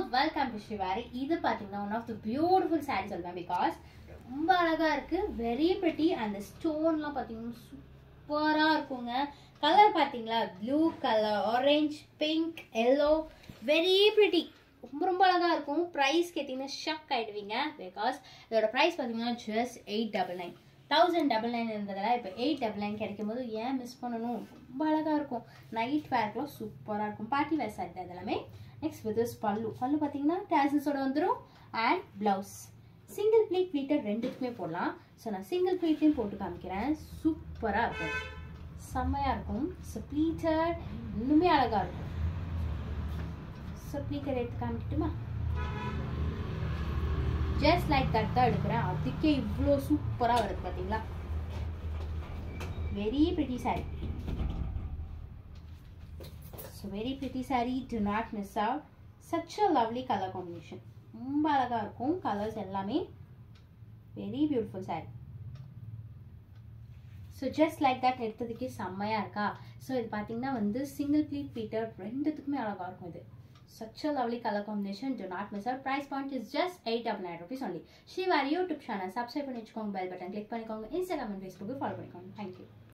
welcome to Shivari இது பார்த்தீங்கன்னா one of the beautiful sari சொல்வேன் பிகாஸ் ரொம்ப அழகா இருக்கு வெரி பிரிட்டி அந்த ஸ்டோன்லாம் பார்த்தீங்கன்னா சூப்பராக இருக்குங்க கலர் பார்த்தீங்களா blue colour orange pink yellow very pretty ரொம்ப ரொம்ப அழகா இருக்கும் ப்ரைஸ் கேட்டிங்கன்னா ஷக் ஆயிடுவீங்க பிகாஸ் இதோட ப்ரைஸ் பார்த்தீங்கன்னா just eight double nine thousand double nine இருந்ததில் இப்போ எயிட் டபுள் நைன் கிடைக்கும் போது ஏன் மிஸ் பண்ணணும் ரொம்ப அழகாக இருக்கும் நைட் வேர்க்கெலாம் சூப்பராக இருக்கும் பார்ட்டி வேர் சாரி அது எல்லாமே நெக்ஸ்ட் வித் திஸ் பல்லு பல்லு பார்த்தீங்கன்னா டேசல்ஸோட வந்துடும் and blouse single pleat pleater ரெண்டுக்குமே போடலாம் ஸோ நான் சிங்கிள் ப்ளீட்லையும் போட்டு காமிக்கிறேன் சூப்பராக இருக்கும் செம்மையாக இருக்கும் ஸோ ப்ளீட்டர் இன்னுமே அழகாக இருக்கும் ஸோ ப்ளீட்டர் எடுத்து காமிக்கட்டுமா ஜஸ்ட் லைக் தட் தான் எடுக்கிறேன் அதுக்கே இவ்வளோ சூப்பராக வருது பார்த்தீங்களா very pretty sari so very pretty sari to not miss out such a lovely colour combination ரொம்ப அழகாக இருக்கும் கலர்ஸ் எல்லாமே very beautiful sari so just like that எடுத்ததுக்கே செம்மையாக இருக்கா ஸோ இது பார்த்தீங்கன்னா வந்து சிங்கிள் ப்ளீட் பீட்டர் ரெண்டுத்துக்குமே அழகாக இருக்கும் இது such a lovely color combination do not miss out price point is just 899 rupees only Srivari YouTube channel subscribe பண்ணி வச்சுக்கோங்க பெல் பட்டன் கிளிக் பண்ணிக்கோங்க இன்ஸ்டாகிராம் அண்ட் ஃபேஸ்புக்கு ஃபாலோ பண்ணிக்கோங்க தேங்க்யூ